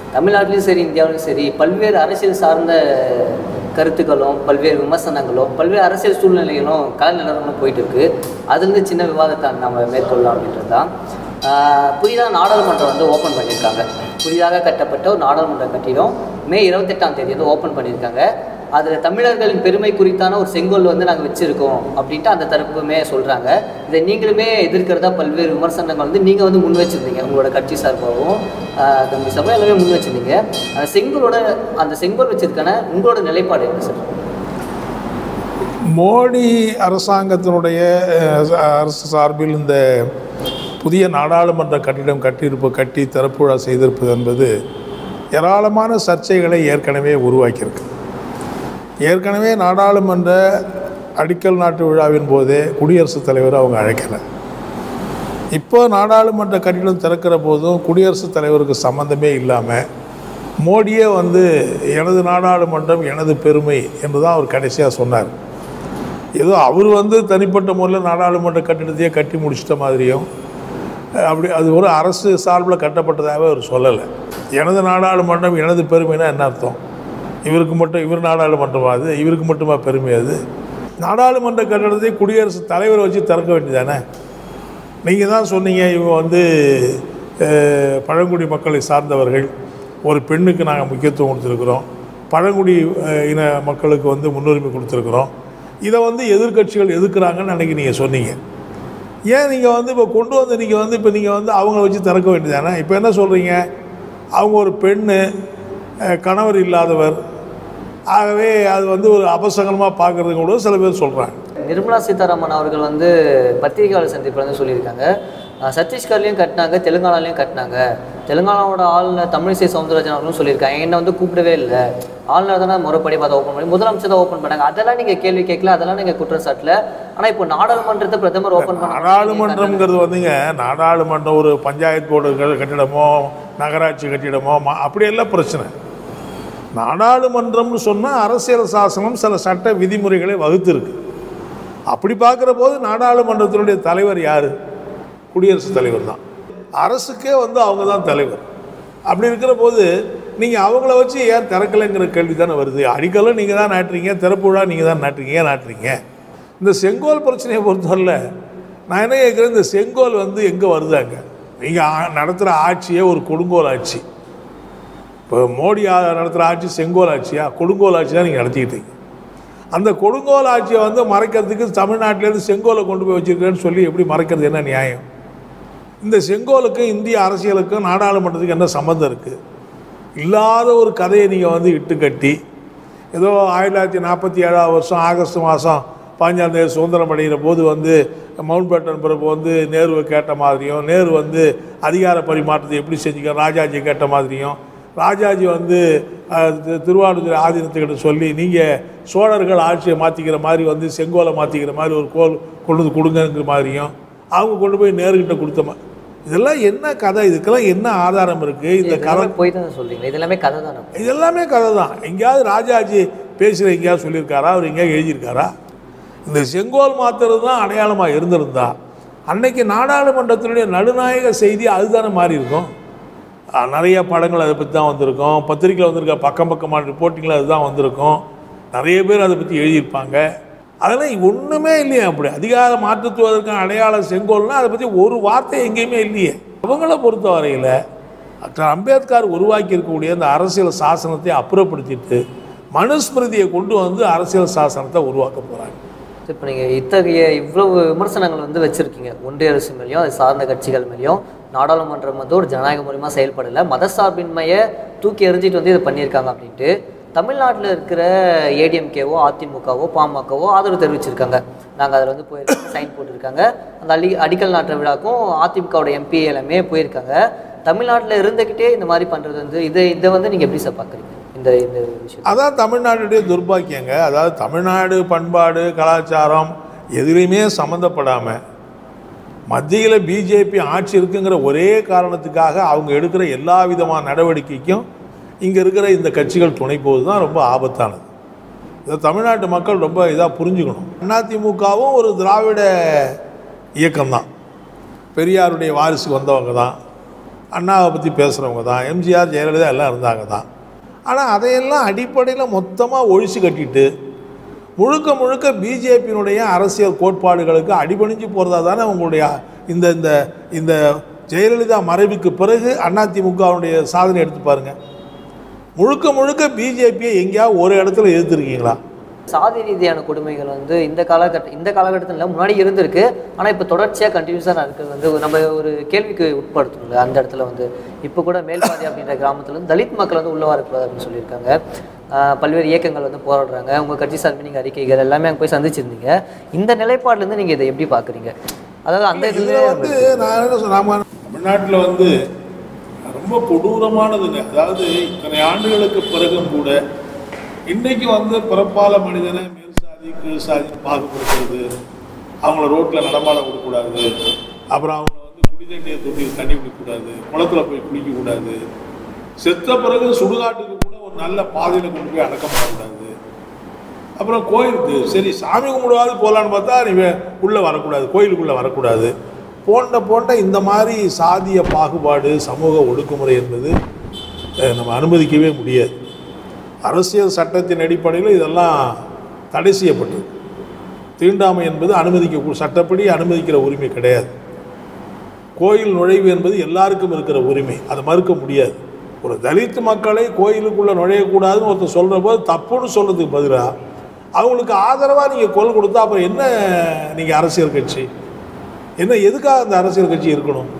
தமிழ்நாட்டிலையும் சரி இந்தியாவிலும் சரி பல்வேறு அரசியல் சார்ந்த கருத்துக்களும் பல்வேறு விமர்சனங்களும் பல்வேறு அரசியல் சூழ்நிலைகளும் கல நிலவரங்களும் போயிட்டு இருக்கு அதுலேருந்து சின்ன விவாதத்தை நம்ம மேற்கொள்ளலாம் அப்படின்றது தான் புதிதாக நாடாளுமன்றம் வந்து ஓப்பன் பண்ணியிருக்காங்க புதிதாக கட்டப்பட்ட ஒரு நாடாளுமன்ற கட்டிடம் மே இருபத்தெட்டாம் தேதி வந்து ஓப்பன் பண்ணியிருக்காங்க அதில் தமிழர்களின் பெருமை குறித்தான ஒரு செங்கோல் வந்து நாங்கள் வச்சுருக்கோம் அப்படின்ட்டு அந்த தரப்புமே சொல்கிறாங்க இதை நீங்களுமே எதிர்க்கிறதா பல்வேறு விமர்சனங்கள் வந்து நீங்கள் வந்து முன் வச்சுருந்தீங்க உங்களோட கட்சி சார்பாகவும் ஆஹ் தம்பி சபா எல்லாமே முன் வச்சுருந்தீங்க அந்த செங்கோலோட அந்த செங்கோல் வச்சிருக்கான உங்களோட நிலைப்பாடு என்ன சார் மோடி அரசாங்கத்தினுடைய அஹ், அரசு சார்பில் இந்த புதிய நாடாளுமன்ற கட்டிடம் கட்டியிருப்பு கட்டி திறப்பு விழா செய்திருப்பது என்பது ஏராளமான சர்ச்சைகளை ஏற்கனவே உருவாக்கியிருக்கு ஏற்கனவே நாடாளுமன்ற அடிக்கல் நாட்டு விழாவின் போதே குடியரசுத் தலைவர் அவங்க அழைக்கலை இப்போ நாடாளுமன்ற கட்டிடம் திறக்கிற போதும் குடியரசுத் தலைவருக்கு சம்மந்தமே இல்லாமல் மோடியே வந்து எனது நாடாளுமன்றம் எனது பெருமை என்று தான் அவர் கடைசியாக சொன்னார் ஏதோ அவர் வந்து தனிப்பட்ட முறையில் நாடாளுமன்ற கட்டிடத்தையே கட்டி முடிச்சிட்ட மாதிரியும் அஹ், அப்படி அது ஒரு அரசு சார்பில் கட்டப்பட்டதாகவே அவர் சொல்லலை எனது நாடாளுமன்றம் எனது பெருமைனா என்ன அர்த்தம் இவருக்கு மட்டும் இவர் நாடாளுமன்றமா அது இவருக்கு மட்டுமா பெருமை அது நாடாளுமன்ற கட்டடத்தை குடியரசுத் தலைவரை வச்சு திறக்க வேண்டியதானே நீங்கள் தான் சொன்னீங்க இவங்க வந்து அஹ், பழங்குடி மக்களை சார்ந்தவர்கள் ஒரு பெண்ணுக்கு நாங்கள் முக்கியத்துவம் கொடுத்துருக்குறோம் பழங்குடி அஹ், இன மக்களுக்கு வந்து முன்னுரிமை கொடுத்துருக்குறோம் இதை வந்து எதிர்க்கட்சிகள் எதிர்க்கிறாங்கன்னு அன்றைக்கி நீங்கள் சொன்னீங்க ஏன் நீங்கள் வந்து இப்போ கொண்டு வந்து நீங்கள் வந்து இப்போ நீங்கள் வந்து அவங்கள வச்சு திறக்க வேண்டியதானே இப்போ என்ன சொல்கிறீங்க அவங்க ஒரு பெண்ணு அஹ், கணவர் இல்லாதவர் ஆகவே அது வந்து ஒரு அபசகனமாக பார்க்குறது கூட சில பேர் சொல்கிறாங்க நிர்மலா சீதாராமன் அவர்கள் வந்து பத்திரிகையாளர் சந்திப்பில் வந்து சொல்லியிருக்காங்க அஹ் சத்தீஸ்கர்லையும் கட்டினாங்க தெலுங்கானாலையும் கட்டினாங்க தெலுங்கானாவோட ஆளுநர் தமிழிசை சவுந்தரராஜன் அவர்களும் சொல்லியிருக்காங்க என்னை வந்து கூப்பிடவே இல்லை ஆளுநர் தானே முறைப்படி அதை ஓப்பன் பண்ணி முதலமைச்சர் தான் ஓப்பன் பண்ணாங்க அதெல்லாம் நீங்கள் கேள்வி கேட்கல அதெல்லாம் நீங்கள் குற்றம் சாட்டல ஆனால் இப்போ நாடாளுமன்றத்தை பிரதமர் ஓப்பன் பண்ண நாடாளுமன்றம்ங்கிறது வந்துங்க நாடாளுமன்றம் ஒரு பஞ்சாயத்து போர்டு க- கட்டிடமோ நகராட்சி கட்டிடமோ ம- அப்படியெல்லாம் பிரச்சனை நாடாளுமன்றம்னு சொன்னால் அரசியல் சாசனம் சில சட்ட விதிமுறைகளை வகுத்திருக்கு அப்படி பார்க்குற போது நாடாளுமன்றத்தினுடைய தலைவர் யார் குடியரசுத் தலைவர் தான் அரசுக்கே வந்து அவங்க தான் தலைவர் அப்படி இருக்கிற போது நீங்கள் அவங்கள வச்சு ஏன் திறக்கலைங்கிற கேள்வி தானே வருது அடிக்கலும் நீங்கள் தான் நாட்டுறீங்க திறப்பு விழா நீங்கள் தான் நாட்டுறீங்க ஏன் நாட்டுறீங்க இந்த செங்கோல் பிரச்சனையை பொறுத்தவரையில் நான் என்ன கேட்குறேன் இந்த செங்கோல் வந்து எங்கே வருதாங்க நீங்கள் நடத்துகிற ஆட்சியே ஒரு கொடுங்கோல் ஆட்சி இப்போ மோடி ஆ- நடத்துகிற ஆட்சி செங்கோல் ஆட்சியா கொடுங்கோல் ஆட்சி தான் நீங்கள் நடத்திக்கிட்டீங்க அந்த கொடுங்கோல் ஆட்சியை வந்து மறைக்கிறதுக்கு தமிழ்நாட்டிலேருந்து செங்கோலை கொண்டு போய் வச்சிருக்கேன்னு சொல்லி எப்படி மறைக்கிறது என்ன நியாயம் இந்த செங்கோலுக்கும் இந்திய அரசியலுக்கும் நாடாளுமன்றத்துக்கு என்ன சம்மந்தம் இருக்குது இல்லாத ஒரு கதையை நீங்கள் வந்து இட்டு கட்டி ஏதோ ஆயிரத்தி தொள்ளாயிரத்தி நாற்பத்தி ஏழாவது வருஷம் ஆகஸ்ட் மாதம் பாஞ்சாம் தேதி சுதந்திரம் அடைகிற போது வந்து மவுண்ட் பேட்டன் பிறப்பு வந்து நேருவை கேட்ட மாதிரியும் நேரு வந்து அதிகார பரிமாற்றத்தை எப்படி செஞ்சுக்க ராஜாஜி கேட்ட மாதிரியும் ராஜாஜி வந்து அஹ், தி- திருவாரூர் ஆதீனத்துக்கிட்ட சொல்லி நீங்கள் சோழர்கள் ஆட்சியை மாற்றிக்கிற மாதிரி வந்து செங்கோலை மாற்றிக்கிற மாதிரி ஒரு கோல் கொண்டு வந்து கொடுங்கிற மாதிரியும் அவங்க கொண்டு போய் நேருக்கிட்ட கொடுத்த மா இதெல்லாம் என்ன கதை இதுக்கெல்லாம் என்ன ஆதாரம் இருக்குது இந்த கதை இதெல்லாமே போய் தான் சொல்றீங்க இது எல்லாமே கதை தானே இது எல்லாமே கதை தான் எங்கேயாவது ராஜாஜி பேசுகிற எங்கேயாவது சொல்லியிருக்காரா அவர் எங்கேயாவது எழுதியிருக்காரா இந்த செங்கோல் மாத்துறது தான் அடையாளமாக இருந்திருந்தா அன்னைக்கு நாடாளுமன்றத்தினுடைய நடுநாயக செய்தி அதுதானே மாறி இருக்கும் அஹ் நிறைய படங்கள் அதை பற்றி தான் வந்திருக்கும் பத்திரிக்கையில் வந்திருக்க பக்கம் பக்கமான ரிப்போர்ட்டிங்கில் அதுதான் வந்திருக்கும் நிறைய பேர் அதை பற்றி எழுதியிருப்பாங்க அதெல்லாம் ஒன்றுமே இல்லையே அப்படி அதிகாரம் மாற்றுத்துவதற்கான அடையாளம் செங்கோல்னா அதை பற்றி ஒரு வார்த்தை எங்கேயுமே இல்லையே அவங்கள பொறுத்த வரையில் டாக்டர் அம்பேத்கர் உருவாக்கி இருக்கக்கூடிய அந்த அரசியல் சாசனத்தை அப்புறப்படுத்திட்டு மனுஸ்மிருதியை கொண்டு வந்து அரசியல் சாசனத்தை உருவாக்க போகிறாங்க இப்போ நீங்கள் இத்தகைய இவ்வளவு விமர்சனங்கள் வந்து வச்சுருக்கீங்க ஒன்றிய அரசு மேலேயும் அது சார்ந்த கட்சிகள் மேலேயும் நாடாளுமன்றம் வந்து ஒரு ஜனநாயக மூலியமாக செயல்படலை மதசார்பின்மையை தூக்கி எறிஞ்சிட்டு வந்து இதை பண்ணியிருக்காங்க அப்படின்ட்டு தமிழ்நாட்டில் இருக்கிற ஏடிஎம்கேவோ அதிமுகவோ பாமகவோ ஆதரவு தெரிவிச்சிருக்காங்க நாங்கள் அதில் வந்து போயிருக்கோம் சைன் போட்டிருக்காங்க அந்த அடி அடிக்கல் நாட்டுற விழாக்கும் அதிமுகவோட எம்பி எல்லாமே போயிருக்காங்க தமிழ்நாட்டில் இருந்துக்கிட்டே இந்த மாதிரி பண்ணுறது வந்து இதை இதை வந்து நீங்கள் எப்படி சார் பார்க்குறீங்க இந்த இந்த விஷயம் அதான் தமிழ்நாடுடைய துர்பாக்கியங்க அதாவது தமிழ்நாடு பண்பாடு கலாச்சாரம் எதுலேயுமே சம்மந்தப்படாமல் மத்தியில் பிஜேபி ஆட்சி இருக்குங்கிற ஒரே காரணத்துக்காக அவங்க எடுக்கிற எல்லா விதமான நடவடிக்கைக்கும் இங்கே இருக்கிற இந்த கட்சிகள் துணை போவது தான் ரொம்ப ஆபத்தானது இதை தமிழ்நாட்டு மக்கள் ரொம்ப இதாக புரிஞ்சுக்கணும் அதிமுகவும் ஒரு திராவிட இயக்கம்தான் பெரியாருடைய வாரிசுக்கு வந்தவங்க தான் அண்ணாவை பற்றி பேசுகிறவங்க தான் எம்ஜிஆர் ஜெயலலிதா எல்லாம் இருந்தாங்க தான் ஆனால் அதையெல்லாம் அடிப்படையில் மொத்தமாக ஒழிச்சு கட்டிட்டு முழுக்க முழுக்க பிஜேபியினுடைய அரசியல் கோட்பாடுகளுக்கு அடிபணிஞ்சு போகிறதா தானே உங்களுடைய இந்த இந்த இந்த ஜெயலலிதா மறைவுக்கு பிறகு அதிமுகவுடைய சாதனை எடுத்து பாருங்க முழுக்க முழுக்க பிஜேபியை எங்கேயாவது ஒரு இடத்துல எதிர்த்துருக்கீங்களா சாதி ரீதியான கொடுமைகள் வந்து இந்த காலகட்ட இந்த காலகட்டத்தில் இல்லை, முன்னாடி இருந்திருக்கு ஆனால் இப்போ தொடர்ச்சியாக கண்டினியூஸாக இருக்கிறது வந்து நம்ம ஒரு கேள்விக்கு உட்படுத்தணுங்க அந்த இடத்துல வந்து இப்போ கூட மேல்பாதி அப்படின்ற கிராமத்துல இருந்து தலித் மக்கள் வந்து உள்ள வரக்கூடாது அப்படின்னு சொல்லியிருக்காங்க ஆஹ் பல்வேறு இயக்கங்கள் வந்து போராடுறாங்க உங்கள் கட்சி சார்பில் நீங்கள் அறிக்கைகள் எல்லாமே அங்கே போய் சந்திச்சிருந்தீங்க இந்த நிலைப்பாடுலேருந்து நீங்கள் இதை எப்படி பார்க்குறீங்க அதாவது அந்த இதில் இதுல வந்து நான் என்ன சொல்றேன், நாம தமிழ்நாட்டில் வந்து ரொம்ப கொடூரமானதுங்க அதாவது இத்தனை ஆண்டுகளுக்கு பிறகும் கூட இன்னைக்கு வந்து பிறப்பால மனிதனை மேல் சாதி கீழ் சாதி பாகுபடுத்துறது அவங்கள ரோட்டில் நடமாட விடக்கூடாது அப்புறம் அவங்கள வந்து குடிதண்ணியை தொட்டியில் தண்ணி குடிக்கக்கூடாது குளத்துல போய் குளிக்கக்கூடாது செத்த பிறகு சுடுகாட்டுக்கு கூட ஒரு நல்ல பாதையில் கொண்டு போய் அடக்கம் பண்ணக்கூடாது அப்புறம் கோயிலுக்கு சரி சாமி கும்பிடுவாது போகலான்னு பார்த்தா நீ வே- உள்ளே வரக்கூடாது கோயிலுக்குள்ளே வரக்கூடாது போன்ற போன்ற இந்த மாதிரி சாதிய பாகுபாடு சமூக ஒடுக்குமுறை என்பது அஹ், நம்ம அனுமதிக்கவே முடியாது அரசியல் சட்டத்தின் அடிப்படையில் இதெல்லாம் தடை செய்யப்பட்டது தீண்டாமை என்பது அனுமதிக்க சட்டப்படி அனுமதிக்கிற உரிமை கிடையாது கோயில் நுழைவு என்பது எல்லாருக்கும் இருக்கிற உரிமை அதை மறுக்க முடியாது ஒரு தலித் மக்களை கோயிலுக்குள்ளே நுழையக்கூடாதுன்னு ஒருத்தர் சொல்கிற போது தப்புன்னு சொல்கிறதுக்கு பதிலாக அவங்களுக்கு ஆதரவாக நீங்கள் குரல் கொடுத்தா அப்புறம் என்ன நீங்கள் அரசியல் கட்சி என்ன எதுக்காக அந்த அரசியல் கட்சி இருக்கணும்